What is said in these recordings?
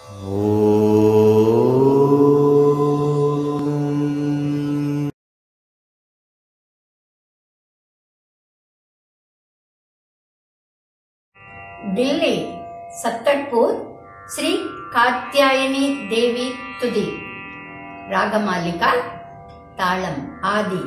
ఢిల్లీ సత్తడ్పూర్ శ్రీ కాత్యాయని దేవి తుది రాగమాలిక తాళం ఆది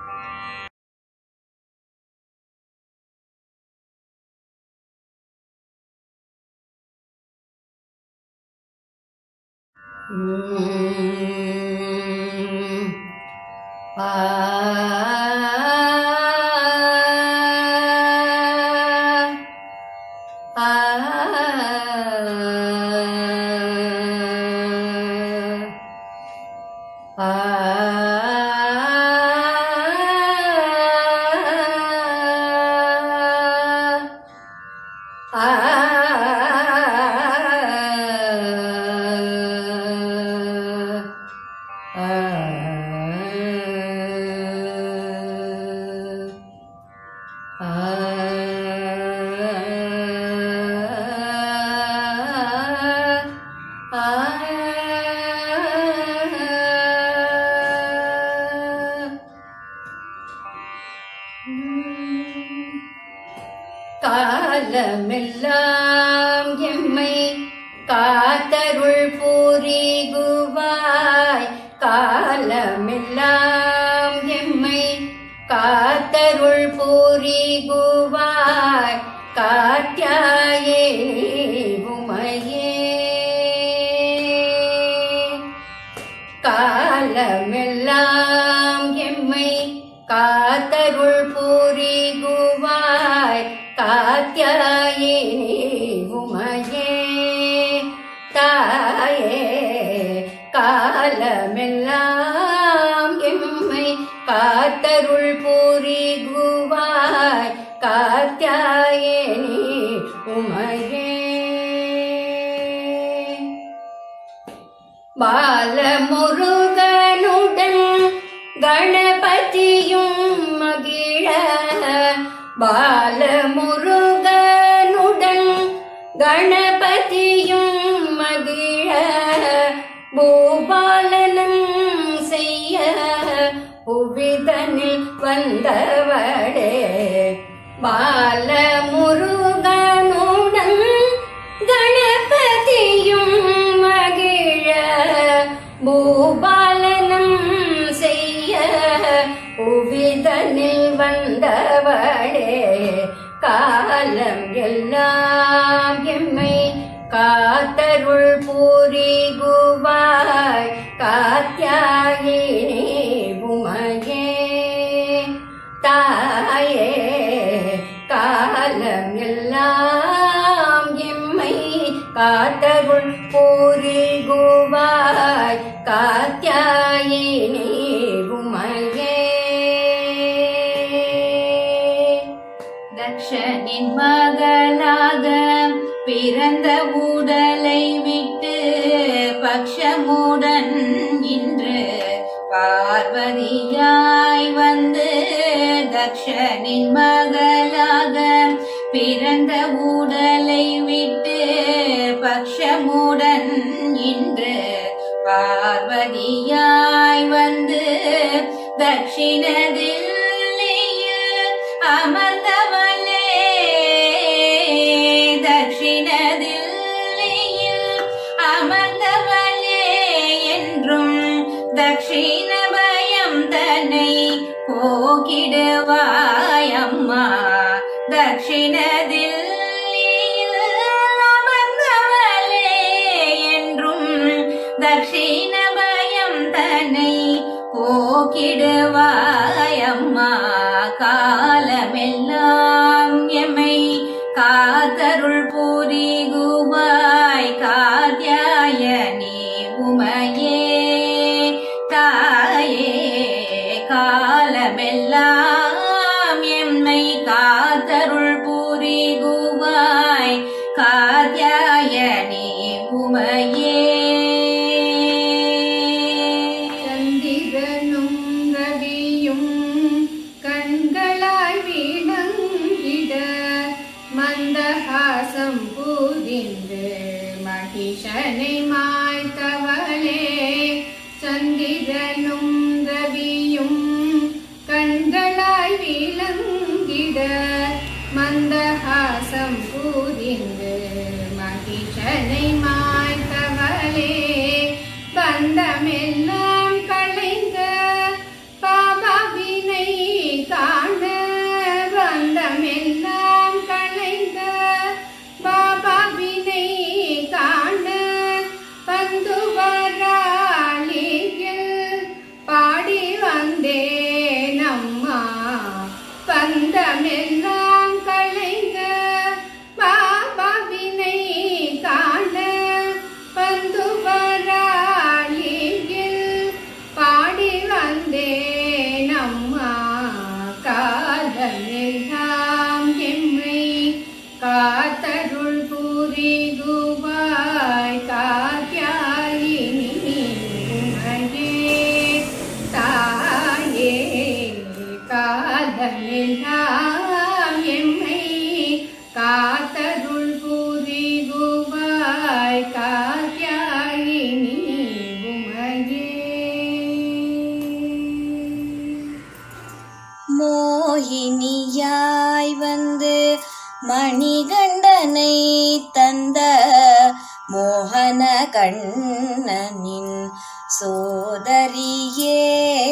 காலமெல்லாம் எம்மை காத்தருள் பூரிகுவாய் காலமெல்லாம் எம்மை காத்தருள் பூரிகுவாய் காத்தியாயே உமையே காலமெல்லாம் எம்மை காத்தருள் பூரிகுவாய் காத்தியாயே உமையே தாயே காலமெல்லாம் எம்மை காத்தருள் பூரிகுவாய் காத்தியாயே உமையே பாலமுருகனுடன் கணபதியும் மகிழ பாலமுருகனுடன் கணபதியும் மகிழ பூபாலனும் செய்ய புவிதனில் வந்தவடே பாலமுருகனுடன் கணபதியும் மகிழ பூபாலனம் செய்ய புவிதனில் வந்தவளே காலம் எல்லாம் எம்மை காத்தருள் பூரிகுவாய் காத்தியாயினே உமையே தாயே காலம் எல்லாம் எம்மை காத்தருள் பூரிகுவாய் காத்தியாயினே உமையே தக்ஷனின் மகளாக பிறந்த உடலை விட்டு பக்ஷமுடன் இன்று பார்வதியாய் வந்து தக்ஷனின் மகளாக பிறந்த உடலை விட்டு பக்ஷமுடன் இன்று பார்வதியாய் வந்து தட்சிணதில் அமர்ந்தவளே தட்சிணதில்லையில் அமர்ந்தவளே என்றும் தட்சிண பயம் தன்னை போக்கிடுவாய் அம்மா தட்சிணதில் அமர்ந்தவளே என்றும் தட்சிண பயம் தன்னை போக்கிடுவாய் அம்மா காலமெல்லாம் எம்மை காத்தருள் பூரிகுவாய் காத்தியாய நீ உமையே தாயே காலமெல்லாம் எம்மை காத்தருள் பூரிகுவாய் காத்தியாய நீ உமையே சந்திரனும் மகிஷனை மாய்த்தவளே சந்திரனும் ரவியும் கண்களாய் விளங்கிட மந்தஹாசம் புரிந்து மகிஷனை மாய்த்தவளே பந்தமெல்லாம் களைந்த பாபாவினை காண பந்தமெல்லாம் களைந்த பாபாவினை காண பந்து வராளியில் பாடி வந்தேன் அம்மா பந்தமெல்லாம் களைந்த பாபாவினை காண பந்து வராளியில் பாடி வந்தேன் அம்மா காலமெல்லாம் எம்மை காத்தருள் புரிகுவாய் காத்தியாயினி உமையே தாயே காலமெல்லாம் எம்மை காத்தருள் புரிகுவாய் காத்தியாயினி உமையே மோகினியாய் வந்து மணிகண்டனை தந்த மோகன கண்ணனின் சோதரியே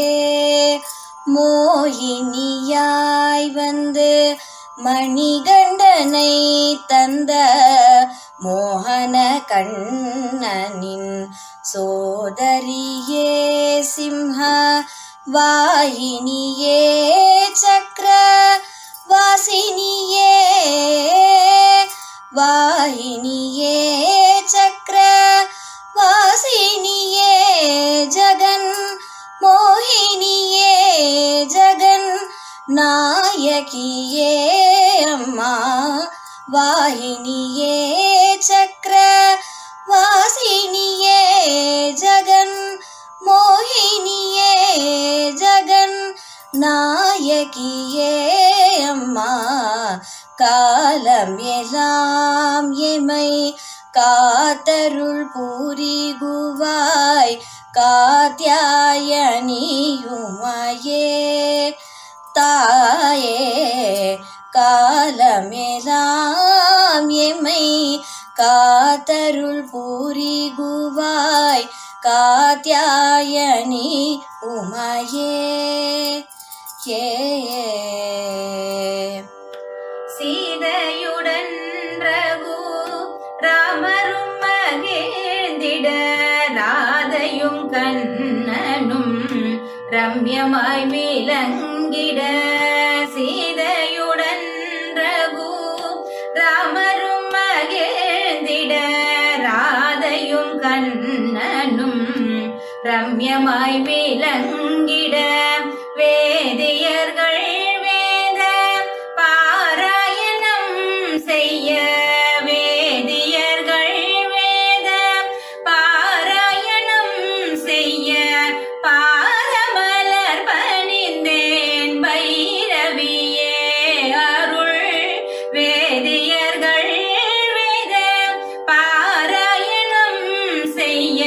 மோகினியாய் வந்து மணிகண்டனை தந்த மோகன கண்ணனின் சோதரியே சிம்ஹ வாயினியே சக்கர வாசினியே வாயினியே சக்கர வாசினியே ஜகன் மோகினியே ஜகன் நாயகியே அம்மா வாயினியே சக்கர வாசினியே ஜகன் மோகினியே ஜகன் நாயகியே அம்மா காலம் எல்லாம் எமை காத்தருள் பூரிகுவாய் காத்தியாயனியுமையே தாயே காலமெல்லாம் எமை காத்தருள் பூரிகுவாய் காத்தியாயனி உமையே ஏ சீதையுடன் ரகு ராமரும் மகேந்திட ராதையும் கண்ணனும் ரம்யமாய் விளங்கிட சீதையுடன் ரகு ராமரும் மகேந்திட ராதையும் கண்ணனும் ரம்யமாய் விளங்கிட வேதியர்கள் வேத பாராயணம் செய்ய வேதியர்கள் வேத பாராயணம் செய்ய பாதமலர் பணிந்தேன் பைரவியே அருள் வேதியர்கள் வேத பாராயணம் செய்ய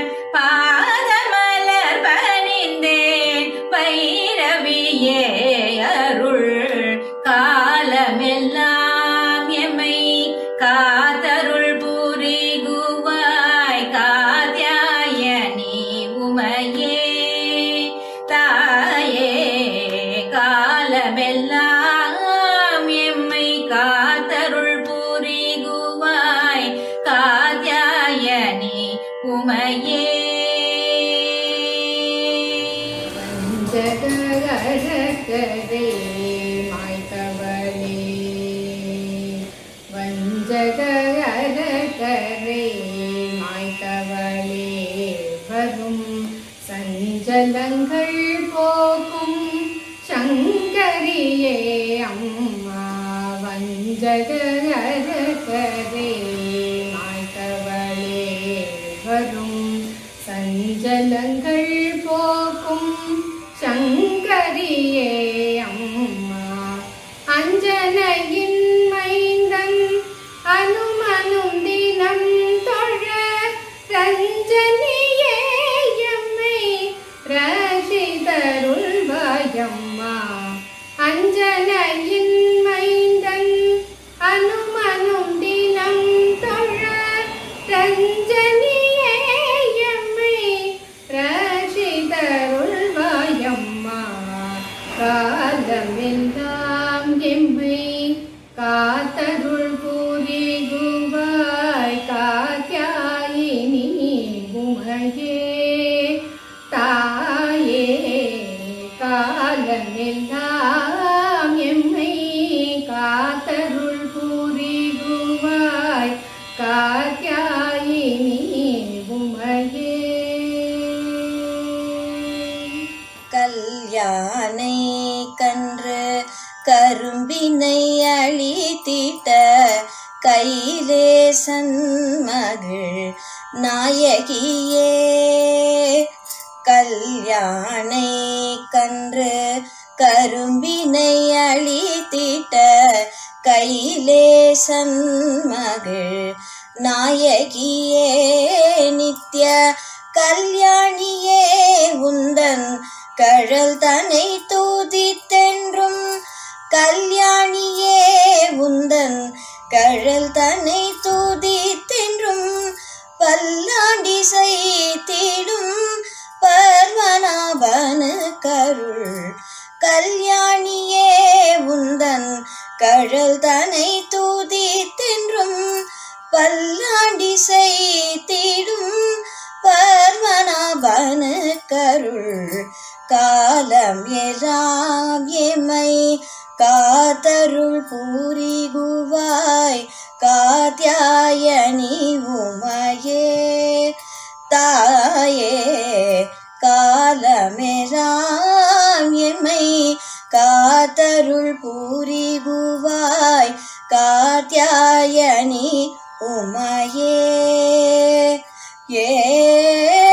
பாதமலர் பணிந்தேன் பைரவியே அருள் காலமெல்லாம் எமை காத்தருள் புரிகுவாய் காத்தியாயனி உமையே தாயே காலமெல்லாம் எம்மை காத்தருள் புரிகுவாய் காத்தியாயனி உமையே வஞ்சகரக்கரே மாய்த்தவளே வஞ்சகரக்கரே மாய்த்தவளே வரும் சஞ்சலங்கள் போக்கும் சங்கரியே அம்மா வஞ்சகரக்கரே மாய்த்தவளே வரும் சஞ்சலங்கள் போக்கும் சங்கரியே அம்மா அஞ்சனையின் மைந்தன் அனுமனும் தினம் தொழ ரஞ்சனியே எம்மை ரசிதருள்வாயம்மா காலமெல்லாம் எம்மை காத்தருள் புரிகுவாய் காத்தியாயினி உமையே தாயே காலமெல்லாம் எம்மை காத்தருள் புரிகுவாய் காத்தியாயினி உமையே கல்யாணை கன்று கரும்பினை அழித்திட்ட கைலேசன் மகள் நாயகியே கல்யாணை கன்று கரும்பினை அழித்திட்ட கைலேசன் மகள் நாயகியே நித்ய கல்யாணியே உந்தன் கழல் தனை தூதித்தென்றும் கல்யாணியே உந்தன் கழல் தனை தூதித்தென்றும் பல்லாண்டி செய்திடும் பர்வனாபனு கருள் கல்யாணியே உந்தன் கழல் தனை தூதித்தென்றும் பல்லாண்டி செய்திடும் பர்வனாபனு கருள் காலம் எல்லாம் எமை காத்தருள் பூரிகுவாய் காத்தியாயனி உமையே தாயே காலமெல்லாம் எம்மை காத்தருள் பூரிகுவாய் காத்தியாயனி உமையே ஏ